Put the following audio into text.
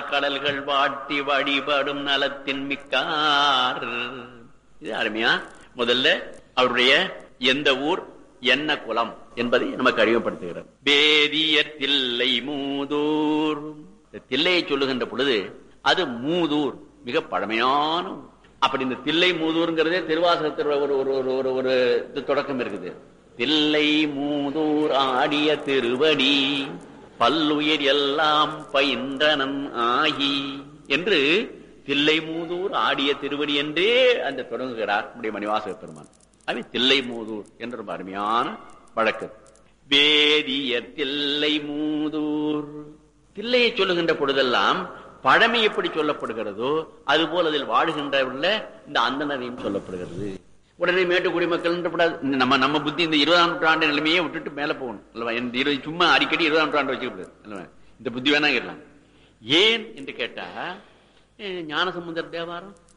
கடல்கள் வாட்டி வழிபடும் நலத்தின் மிக்கார் இது அருமையா முதல்ல அவருடைய எந்த ஊர் என்ன குலம் என்பதை நமக்கு அறிமுகப்படுத்துகிறார் வேதியர் தில்லை மூதூர் இந்த தில்லையை சொல்லுகின்ற பொழுது அது மூதூர் மிக பழமையான ஊர். அப்படி இந்த தில்லை மூதூர்ங்கிறதே திருவாசகத்தில் ஒரு ஒரு ஒரு ஒரு ஒரு இது தொடக்கம் இருக்குது தில்லை மூதூர் ஆடிய திருவடி பல்லுயிர் எல்லாம் பயின்றனன் ஆகி என்று தில்லை மூதூர் ஆடிய திருவடி என்றே அந்த தொடங்குகிறார் நம்முடைய மணிவாசக பெருமான் அது தில்லை மூதூர் என்ற ரொம்ப அருமையான வழக்கு வேதியர் தில்லை மூதூர் தில்லையை சொல்லுகின்ற பொழுதெல்லாம் பழமை எப்படி சொல்லப்படுகிறதோ அதுபோல் அதில் வாழுகின்ற உள்ள இந்த அந்தனரையும் சொல்லப்படுகிறது உடனே மேட்டுக்குடி மக்கள் நம்ம நம்ம புத்தி இந்த இருபதாம் நூற்றாண்டு நிலைமையை விட்டுட்டு மேல போகணும் அல்லவா இந்த இருபது சும்மா அடிக்கடி இருபதாம் நூற்றாண்டு வச்சுக்கூடாது அல்லவா இந்த புத்தி வேணா இருக்கலாம் ஏன் என்று கேட்டா அஹ், ஞானசமுந்தர் தேவாரம்